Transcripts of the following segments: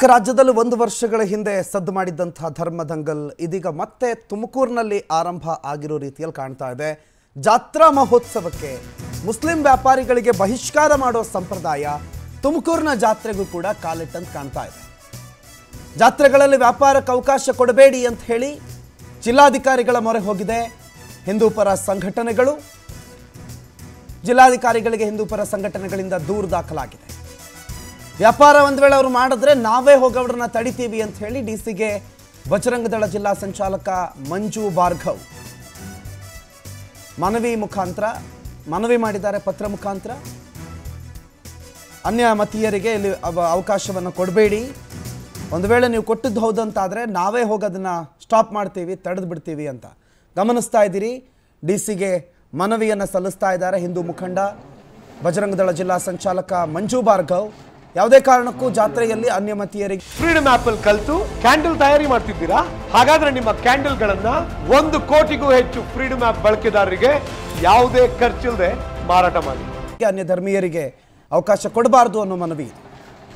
ಕರ್ನಾಟಕ ರಾಜ್ಯದಲ್ಲಿ ಒಂದು ವರ್ಷಗಳ ಹಿಂದೆ ಸದ್ದು ಮಾಡಿದ್ದಂತಹ ಧರ್ಮದಂಗಲ್ ಇದೀಗ ಮತ್ತೆ ತುಮಕೂರಿನಲ್ಲಿ ಆರಂಭ ಆಗಿರೋ ರೀತಿಯಲ್ಲಿ ಕಾಣ್ತಾ ಇದೆ ಜಾತ್ರಾ ಮಹೋತ್ಸವಕ್ಕೆ ಮುಸ್ಲಿಂ ವ್ಯಾಪಾರಿಗಳಿಗೆ ಬಹಿಷ್ಕಾರ ಮಾಡೋ ಸಂಪ್ರದಾಯ ತುಮಕೂರಿನ ಜಾತ್ರೆಗೂ ಕೂಡ ಕಾಲಿಟ್ಟಂತ ಕಾಣ್ತಾ ಇದೆ ಜಾತ್ರೆಗಳಲ್ಲಿ ವ್ಯಾಪಾರಕ್ಕೆ ಅವಕಾಶ ಕೊಡಬೇಡಿ ಅಂತ ಹೇಳಿ ಜಿಲ್ಲಾಧಿಕಾರಿಗಳ ಮೊರೆ ಹೋಗಿದೆ ಹಿಂದೂ ಪರ ಸಂಘಟನೆಗಳು ಜಿಲ್ಲಾಧಿಕಾರಿಗಳಿಗೆ ಹಿಂದೂ ಪರ ಸಂಘಟನೆಗಳಿಂದ ದೂರು ದಾಖಲಾಗಿದೆ ವ್ಯಾಪಾರ ಒಂದು ವೇಳೆ ಅವರು ಮಾಡಿದ್ರೆ ನಾವೇ ಹೋಗಿ ಅವ್ರನ್ನ ತಡಿತೀವಿ ಅಂತ ಹೇಳಿ ಡಿ ಸಿಗೆ ಬಜರಂಗದಳ ಜಿಲ್ಲಾ ಸಂಚಾಲಕ ಮಂಜು ಭಾರ್ಗವ್ ಮನವಿ ಮುಖಾಂತರ ಮನವಿ ಮಾಡಿದ್ದಾರೆ ಪತ್ರ ಮುಖಾಂತರ ಅನ್ಯ ಮತೀಯರಿಗೆ ಇಲ್ಲಿ ಅವ- ಅವಕಾಶವನ್ನು ಕೊಡಬೇಡಿ ಒಂದು ವೇಳೆ ನೀವು ಕೊಟ್ಟಿದ್ದು ಹೌದಂತಾದರೆ ನಾವೇ ಹೋಗಿ ಅದನ್ನು ಸ್ಟಾಪ್ ಮಾಡ್ತೀವಿ ತಡೆದು ಬಿಡ್ತೀವಿ ಅಂತ ಗಮನಿಸ್ತಾ ಇದ್ದೀರಿ ಡಿ ಸಿಗೆ ಮನವಿಯನ್ನು ಸಲ್ಲಿಸ್ತಾ ಇದ್ದಾರೆ ಹಿಂದೂ ಮುಖಂಡ ಬಜರಂಗದಳ ಜಿಲ್ಲಾ ಸಂಚಾಲಕ ಮಂಜು ಭಾರ್ಗವ್ ಯಾವುದೇ ಕಾರಣಕ್ಕೂ ಜಾತ್ರೆಯಲ್ಲಿ ಅನ್ಯಮತೀಯರಿಗೆ ಫ್ರೀಡಮ್ ಆಪ್ ಅಲ್ಲಿ ಕಲ್ತು ಕ್ಯಾಂಡಲ್ ತಯಾರಿ ಮಾಡ್ತಿದ್ದೀರಾ ಹಾಗಾದ್ರೆ ನಿಮ್ಮ ಕ್ಯಾಂಡಲ್ ಗಳನ್ನ ಒಂದು ಕೋಟಿಗೂ ಹೆಚ್ಚು ಫ್ರೀಡಮ್ ಆಪ್ ಬಳಕೆದಾರರಿಗೆ ಯಾವುದೇ ಖರ್ಚಿಲ್ಲದೆ ಮಾರಾಟ ಮಾಡಿ ಅನ್ಯ ಧರ್ಮೀಯರಿಗೆ ಅವಕಾಶ ಕೊಡಬಾರ್ದು ಅನ್ನೋ ಮನವಿ ಇದೆ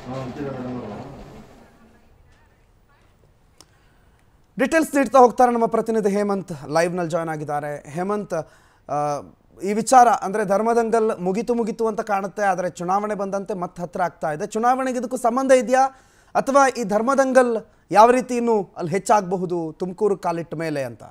ಡೀಟೇಲ್ಸ್ ನೀಡ್ತಾ ಹೋಗ್ತಾರೆ ನಮ್ಮ ಪ್ರತಿನಿಧಿ ಹೇಮಂತ್ ಲೈವ್ನಲ್ಲಿ ಜಾಯ್ನ್ ಆಗಿದ್ದಾರೆ ಹೇಮಂತ್ ಆ, ಈ ವಿಚಾರ ಅಂದರೆ ಧರ್ಮದಂಗಲ್ ಮುಗಿತು ಮುಗಿತು ಅಂತ ಕಾಣುತ್ತೆ ಆದರೆ ಚುನಾವಣೆ ಬಂದಂತೆ ಮತ್ತೆ ಹತ್ರ ಆಗ್ತಾ ಇದೆ ಚುನಾವಣೆಗೆ ಇದಕ್ಕೂ ಸಂಬಂಧ ಇದೆಯಾ ಅಥವಾ ಈ ಧರ್ಮದಂಗಲ್ ಯಾವ ರೀತಿ ಇನ್ನೂ ಅಲ್ಲಿ ಹೆಚ್ಚಾಗಬಹುದು ತುಮಕೂರು ಕಾಲಿಟ್ಟ ಮೇಲೆ ಅಂತ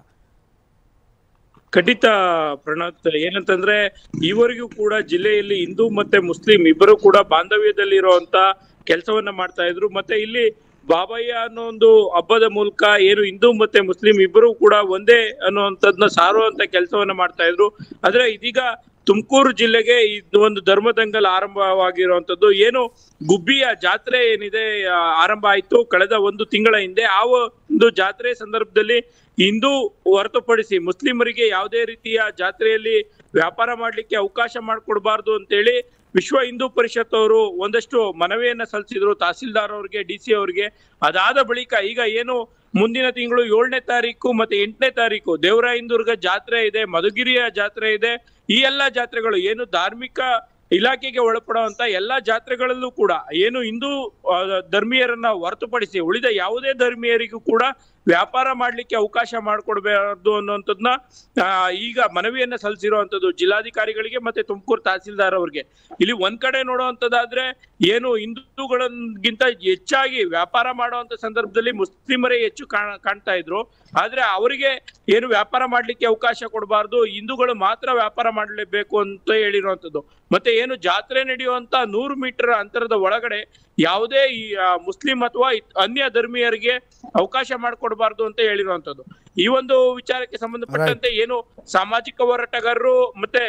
ಖಂಡಿತ ಪ್ರಣತ್ ಏನಂತಂದ್ರೆ ಈವರೆಗೂ ಕೂಡ ಜಿಲ್ಲೆಯಲ್ಲಿ ಹಿಂದೂ ಮತ್ತೆ ಮುಸ್ಲಿಂ ಇಬ್ಬರು ಕೂಡ ಬಾಂಧವ್ಯದಲ್ಲಿರುವಂತ ಕೆಲಸವನ್ನ ಮಾಡ್ತಾ ಇದ್ರು ಮತ್ತೆ ಇಲ್ಲಿ ಬಾಬಯ್ಯ ಅನ್ನೋ ಒಂದು ಹಬ್ಬದ ಮೂಲಕ ಏನು ಹಿಂದೂ ಮತ್ತೆ ಮುಸ್ಲಿಂ ಇಬ್ಬರು ಕೂಡ ಒಂದೇ ಅನ್ನುವಂಥದ್ನ ಸಾರುವಂತ ಕೆಲಸವನ್ನ ಮಾಡ್ತಾ ಇದ್ರು ಆದ್ರೆ ಇದೀಗ ತುಮಕೂರು ಜಿಲ್ಲೆಗೆ ಇದು ಒಂದು ಧರ್ಮದಂಗಲ್ ಆರಂಭವಾಗಿರುವಂತದ್ದು ಏನು ಗುಬ್ಬಿಯ ಜಾತ್ರೆ ಏನಿದೆ ಆ, ಆರಂಭ ಆಯ್ತು ಕಳೆದ ಒಂದು ತಿಂಗಳ ಹಿಂದೆ ಆ ಒಂದು ಜಾತ್ರೆ ಸಂದರ್ಭದಲ್ಲಿ ಹಿಂದೂ ಹೊರತುಪಡಿಸಿ ಮುಸ್ಲಿಮರಿಗೆ ಯಾವುದೇ ರೀತಿಯ ಜಾತ್ರೆಯಲ್ಲಿ ವ್ಯಾಪಾರ ಮಾಡ್ಲಿಕ್ಕೆ ಅವಕಾಶ ಮಾಡಿಕೊಡ್ಬಾರ್ದು ಅಂತೇಳಿ ವಿಶ್ವ ಹಿಂದೂ ಪರಿಷತ್ ಅವರು ಒಂದಷ್ಟು ಮನವಿಯನ್ನ ಸಲ್ಲಿಸಿದ್ರು ತಹಸೀಲ್ದಾರ್ ಅವ್ರಿಗೆ ಡಿ ಸಿ ಅವ್ರಿಗೆ ಅದಾದ ಬಳಿಕ ಈಗ ಏನು ಮುಂದಿನ ತಿಂಗಳು ಏಳನೇ ತಾರೀಕು ಮತ್ತೆ ಎಂಟನೇ ತಾರೀಕು ದೇವರಾಯನದುರ್ಗ ಜಾತ್ರೆ ಇದೆ ಮಧುಗಿರಿಯ ಜಾತ್ರೆ ಇದೆ ಈ ಎಲ್ಲಾ ಜಾತ್ರೆಗಳು ಏನು ಧಾರ್ಮಿಕ ಇಲಾಖೆಗೆ ಒಳಪಡುವಂತ ಎಲ್ಲಾ ಜಾತ್ರೆಗಳಲ್ಲೂ ಕೂಡ ಏನು ಹಿಂದೂ ಆ, ಧರ್ಮೀಯರನ್ನ ಹೊರತುಪಡಿಸಿ ಉಳಿದ ಯಾವುದೇ ಧರ್ಮೀಯರಿಗೂ ಕೂಡ ವ್ಯಾಪಾರ ಮಾಡ್ಲಿಕ್ಕೆ ಅವಕಾಶ ಮಾಡಿಕೊಡ್ಬಾರ್ದು ಅನ್ನುವಂಥದ್ನ ಆ, ಈಗ ಮನವಿಯನ್ನ ಸಲ್ಲಿಸಿರುವಂತದ್ದು ಜಿಲ್ಲಾಧಿಕಾರಿಗಳಿಗೆ ಮತ್ತೆ ತುಮಕೂರು ತಹಸೀಲ್ದಾರ್ ಅವ್ರಿಗೆ ಇಲ್ಲಿ ಒಂದ್ ಕಡೆ ನೋಡುವಂತದ್ದಾದ್ರೆ ಏನು ಹಿಂದೂಗಳಿಗಿಂತ ಹೆಚ್ಚಾಗಿ ವ್ಯಾಪಾರ ಮಾಡುವಂತ ಸಂದರ್ಭದಲ್ಲಿ ಮುಸ್ಲಿಮರೇ ಹೆಚ್ಚು ಕಾಣ- ಕಾಣ್ತಾ ಇದ್ರು ಆದ್ರೆ ಅವರಿಗೆ ಏನು ವ್ಯಾಪಾರ ಮಾಡ್ಲಿಕ್ಕೆ ಅವಕಾಶ ಕೊಡಬಾರ್ದು ಹಿಂದೂಗಳು ಮಾತ್ರ ವ್ಯಾಪಾರ ಮಾಡಲೇಬೇಕು ಅಂತ ಹೇಳಿರುವಂತದ್ದು ಮತ್ತೆ ಏನು ಜಾತ್ರೆ ನಡೆಯುವಂತ ನೂರು ಮೀಟರ್ ಅಂತರದ ಒಳಗಡೆ ಯಾವುದೇ ಈ ಆ, ಮುಸ್ಲಿಂ ಅಥವಾ ಇತ್- ಅನ್ಯ ಧರ್ಮೀಯರಿಗೆ ಅವಕಾಶ ಮಾಡಿಕೊಡ್ಬಾರ್ದು ಅಂತ ಹೇಳಿರುವಂತದ್ದು ಈ ಒಂದು ವಿಚಾರಕ್ಕೆ ಸಂಬಂಧಪಟ್ಟಂತೆ ಏನು ಸಾಮಾಜಿಕ ಹೋರಾಟಗಾರರು ಮತ್ತೆ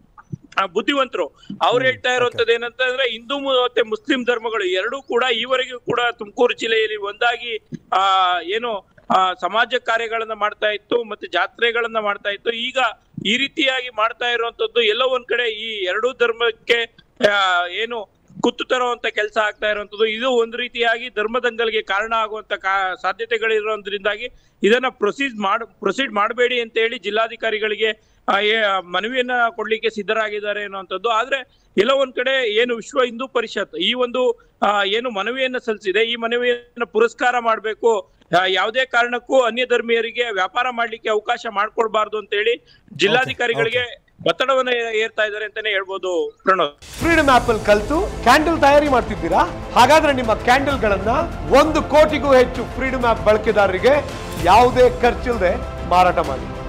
ಆ, ಬುದ್ಧಿವಂತರು ಅವ್ರು ಹೇಳ್ತಾ ಇರುವಂತದ್ದು ಏನಂತಂದ್ರೆ ಹಿಂದೂ ಮು- ಮತ್ತೆ ಮುಸ್ಲಿಂ ಧರ್ಮಗಳು ಎರಡೂ ಕೂಡ ಈವರೆಗೂ ಕೂಡ ತುಮಕೂರು ಜಿಲ್ಲೆಯಲ್ಲಿ ಒಂದಾಗಿ ಆ ಏನು ಆ, ಸಮಾಜ ಕಾರ್ಯಗಳನ್ನ ಮಾಡ್ತಾ ಇತ್ತು ಮತ್ತೆ ಜಾತ್ರೆಗಳನ್ನ ಮಾಡ್ತಾ ಇತ್ತು ಈಗ ಈ ರೀತಿಯಾಗಿ ಮಾಡ್ತಾ ಇರುವಂತದ್ದು ಎಲ್ಲೋ ಒಂದ್ ಕಡೆ ಈ ಎರಡೂ ಧರ್ಮಕ್ಕೆ ಆ, ಏನು ಕುತ್ತು ತರುವಂತ ಕೆಲಸ ಆಗ್ತಾ ಇರುವಂತದ್ದು ಇದು ಒಂದು ರೀತಿಯಾಗಿ ಧರ್ಮದಂಗಲ್ಗೆ ಕಾರಣ ಆಗುವಂತ ಕಾ- ಸಾಧ್ಯತೆಗಳಿರೋದ್ರಿಂದಾಗಿ ಇದನ್ನ ಪ್ರೊಸೀಡ್ ಮಾಡ್ ಪ್ರೊಸೀಡ್ ಮಾಡಬೇಡಿ ಅಂತ ಹೇಳಿ ಜಿಲ್ಲಾಧಿಕಾರಿಗಳಿಗೆ ಆ, ಏ- ಮನವಿಯನ್ನ ಕೊಡ್ಲಿಕ್ಕೆ ಸಿದ್ಧರಾಗಿದ್ದಾರೆ ಅನ್ನುವಂಥದ್ದು ಆದ್ರೆ ಎಲ್ಲೋ ಒಂದ್ ಕಡೆ ಏನು ವಿಶ್ವ ಹಿಂದೂ ಪರಿಷತ್ ಈ ಒಂದು ಆ, ಏನು ಮನವಿಯನ್ನ ಸಲ್ಲಿಸಿದೆ ಈ ಮನವಿಯನ್ನ ಪುರಸ್ಕಾರ ಮಾಡಬೇಕು ಯಾವುದೇ ಕಾರಣಕ್ಕೂ ಅನ್ಯ ಧರ್ಮೀಯರಿಗೆ ವ್ಯಾಪಾರ ಮಾಡ್ಲಿಕ್ಕೆ ಅವಕಾಶ ಮಾಡ್ಕೊಡ್ಬಾರ್ದು ಅಂತ ಹೇಳಿ ಜಿಲ್ಲಾಧಿಕಾರಿಗಳಿಗೆ ಒತ್ತಡವನ್ನ ಏರ್ತಾ ಇದ್ದಾರೆ ಅಂತಾನೆ ಹೇಳ್ಬೋದು ಪ್ರಣವ್ ಫ್ರೀಡಮ್ ಆಪ್ ಅಲ್ಲಿ ಕಲ್ತು ಕ್ಯಾಂಡಲ್ ತಯಾರಿ ಮಾಡ್ತಿದ್ದೀರಾ ಹಾಗಾದ್ರೆ ನಿಮ್ಮ ಕ್ಯಾಂಡಲ್ ಗಳನ್ನ ಒಂದು ಕೋಟಿಗೂ ಹೆಚ್ಚು ಫ್ರೀಡಮ್ ಆಪ್ ಬಳಕೆದಾರರಿಗೆ ಯಾವುದೇ ಖರ್ಚಿಲ್ಲದೆ ಮಾರಾಟ ಮಾಡಿ